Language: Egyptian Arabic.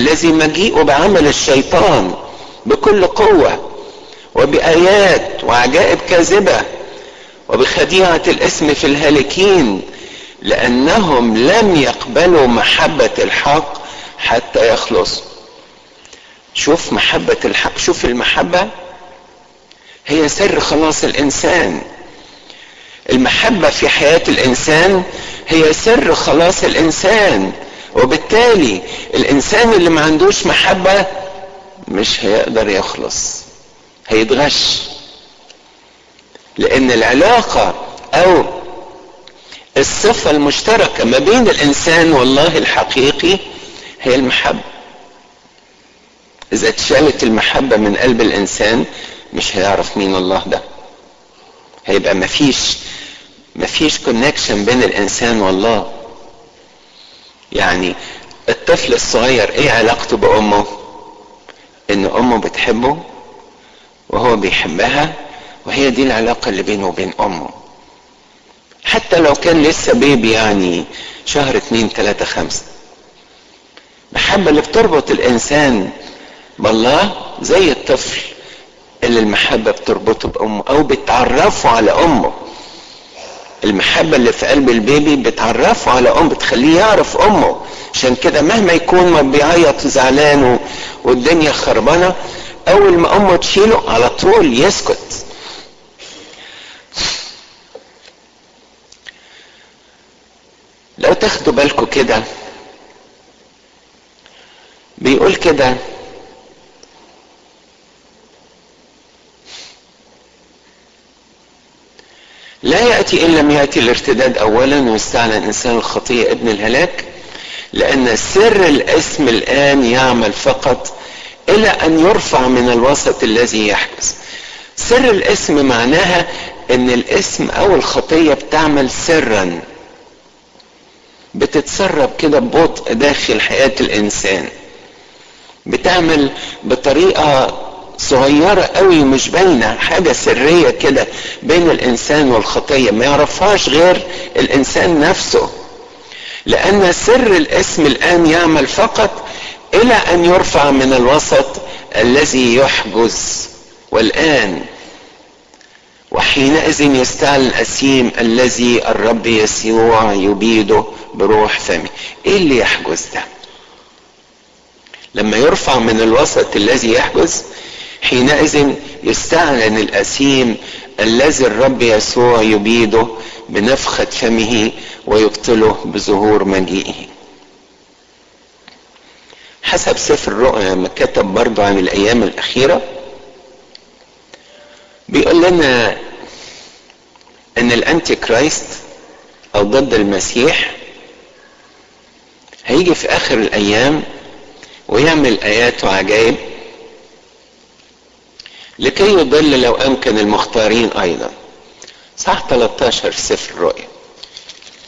الذي مجيء بعمل الشيطان بكل قوة وبآيات وعجائب كاذبة وبخديعة الاسم في الهالكين لأنهم لم يقبلوا محبة الحق حتى يخلصوا شوف محبة الحق شوف المحبة هي سر خلاص الإنسان المحبة في حياة الإنسان هي سر خلاص الإنسان وبالتالي الإنسان اللي ما عندوش محبة مش هيقدر يخلص هيتغش لأن العلاقة أو الصفة المشتركة ما بين الإنسان والله الحقيقي هي المحبة إذا اتشالت المحبة من قلب الإنسان مش هيعرف مين الله ده هيبقى مفيش مفيش كونكشن بين الإنسان والله يعني الطفل الصغير ايه علاقته بأمه ان امه بتحبه وهو بيحبها وهي دي العلاقة اللي بينه وبين امه حتى لو كان لسه بيبي يعني شهر اتنين تلاتة خمسة المحبة اللي بتربط الانسان بالله زي الطفل اللي المحبة بتربطه بامه او بتعرفه على امه المحبة اللي في قلب البيبي بتعرفه على أم بتخليه يعرف أمه عشان كده مهما يكون ما بيعيط وزعلان والدنيا خربانة أول ما أمه تشيله على طول يسكت لو تاخدوا بالكم كده بيقول كده لا يأتي إن لم يأتي الارتداد أولا ويستعلن إنسان الخطية ابن الهلاك لأن سر الاسم الآن يعمل فقط إلى أن يرفع من الوسط الذي يحدث سر الاسم معناها ان الاسم او الخطيه بتعمل سرا بتتسرب كده ببطء داخل حياه الانسان بتعمل بطريقه صغيرة قوي مش باينة حاجة سرية كده بين الإنسان والخطية ما يعرفهاش غير الإنسان نفسه لأن سر الاسم الآن يعمل فقط إلى أن يرفع من الوسط الذي يحجز والآن وحينئذ يستعلن الأسيم الذي الرب يسوع يبيده بروح فمه ايه اللي يحجز ده لما يرفع من الوسط الذي يحجز حينئذ يستعلن الأسيم الذي الرب يسوع يبيده بنفخة فمه ويبطله بظهور مجيئه حسب سفر الرؤيا لما كتب برضه عن الأيام الأخيرة بيقول لنا ان الانتي كرايست او ضد المسيح هيجي في اخر الايام ويعمل ايات وعجائب لكي يضل لو امكن المختارين ايضا صح 13 في سفر الرؤيا